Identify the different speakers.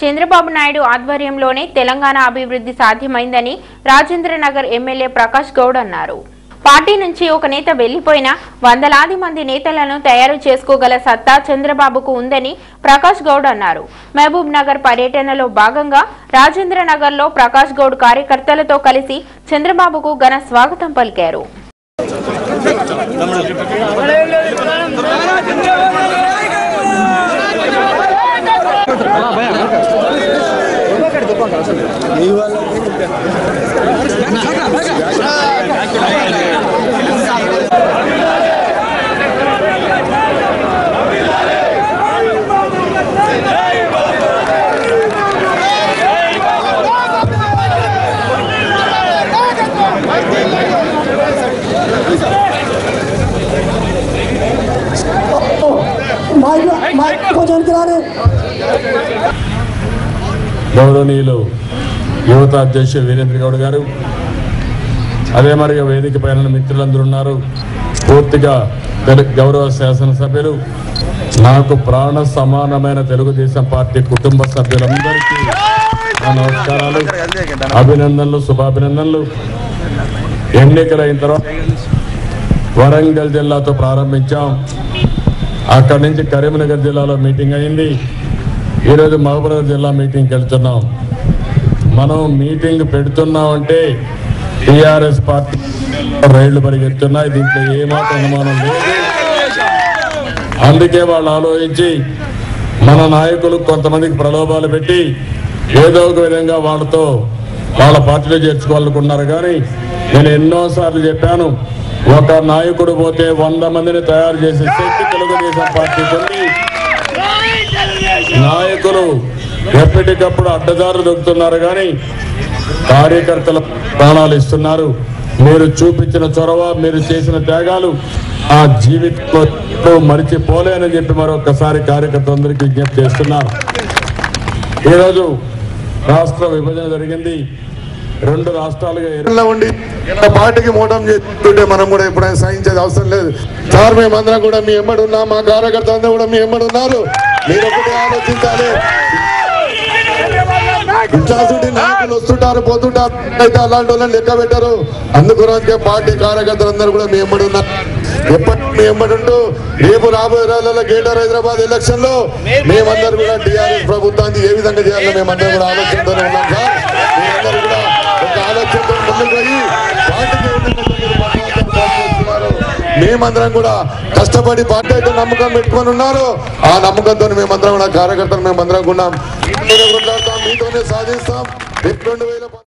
Speaker 1: చంద్రబాబు నాయుడు ఆధ్వర్యంలోనే తెలంగాణ అభివృద్ధి సాధ్యమైందని రాజేంద్రనగర్ ఎమ్మెల్యే ప్రకాష్ గౌడ్ అన్నారు పార్టీ నుంచి ఒక నేత వెళ్లిపోయినా వందలాది మంది నేతలను తయారు చేసుకోగల సత్తా చంద్రబాబుకు ఉందని ప్రకాష్ గౌడ్ అన్నారు మహబూబ్ నగర్ పర్యటనలో భాగంగా రాజేంద్రనగర్లో ప్రకాష్ గౌడ్ కార్యకర్తలతో కలిసి చంద్రబాబుకు ఘన స్వాగతం పలికారు
Speaker 2: माइक माइक को जॉइन करा रहे
Speaker 3: గౌరవనీయులు యువత అధ్యక్షుడు వీరేంద్ర గౌడ్ గారు అదే మరిగా వేదిక పైన మిత్రులందరూ ఉన్నారు పూర్తిగా తెలు గౌరవ శాసనసభ్యులు నాకు ప్రాణ సమానమైన తెలుగుదేశం పార్టీ కుటుంబ సభ్యులందరికీ నా నమస్కారాలు అభినందనలు శుభాభినందనలు ఎన్నికలైన తర్వాత వరంగల్ జిల్లాతో ప్రారంభించాం అక్కడి నుంచి కరీంనగర్ జిల్లాలో మీటింగ్ అయింది ఈరోజు మహబూబ్నగర్ జిల్లా మీటింగ్కి వెళ్తున్నాం మనం మీటింగ్ పెడుతున్నామంటే టిఆర్ఎస్ పార్టీ రైళ్లు పరిగెత్తున్నాయి దీంట్లో ఏమాత్రం అనుమానం లేదు అందుకే వాళ్ళు ఆలోచించి మన నాయకులు కొంతమందికి ప్రలోభాలు పెట్టి ఏదో ఒక విధంగా వాళ్ళతో వాళ్ళ పార్టీలో చేర్చుకోవాలనుకున్నారు కానీ నేను ఎన్నోసార్లు చెప్పాను ఒక నాయకుడు పోతే వంద మందిని తయారు చేసే శక్తి తెలుగుదేశం పార్టీకి ఉంది నాయకులు ఎప్పటికప్పుడు అడ్డదారులు దొక్కుతున్నారు కానీ కార్యకర్తల ప్రాణాలు ఇస్తున్నారు మీరు చూపించిన చొరవ మీరు చేసిన త్యాగాలు ఆ జీవితంలో ఎప్పుడూ మరిచిపోలేనని చెప్పి మరొకసారి కార్యకర్తలందరికీ విజ్ఞప్తి చేస్తున్నారు ఈరోజు రాష్ట్ర విభజన జరిగింది రెండు రాష్ట్రాలుగా ఏర్పడి
Speaker 4: లో ఉండి ఇలా పార్టీకి మోటం చేస్తుంటే మనం కూడా ఎప్పుడైనా సహించేది అవసరం లేదు సార్ మేమందరం కూడా మీ ఎమ్మడి ఉన్నాం మా కార్యకర్తలందరూ కూడా మీ ఎమ్మడి ఉన్నారు మీరు ఒకటి ఆలోచించాలి ఇట్లాంటి నాయకులు వస్తుంటారు పోతుంటారు అయితే అలాంటి వాళ్ళని లెక్క పెట్టారు అందుకురానికే పార్టీ కార్యకర్తలందరూ కూడా మీ ఎమ్మడి ఉన్నారు ఎప్పటి మీ ఎమ్మడి ఉంటూ రేపు రాబోయే రోజులలో గ్రేటర్ హైదరాబాద్ ఎలక్షన్ లో మేమందరూ కూడా టీఆర్ఎస్ ప్రభుత్వానికి ఏ విధంగా చేయాలో మేమందరం కూడా ఆలోచనతోనే ఉన్నాం సార్ మీరందరూ కూడా ఒక ఆలోచనతో ముందుకు పోయి పార్టీకి ఏ విధంగా మీరు పట్టణాలను ప్రోత్సహిస్తున్నారు. మేమందరం కూడా కష్టపడి పార్టీ అయితే నమ్మకం పెట్టుకొని ఉన్నారు ఆ నమ్మకంతో మేమందరం కూడా కార్యకర్తలు మేమందరం కూడా మీతోనే కొట్లాడతాం మీతోనే సాధిస్తాం రేపు రెండు వేల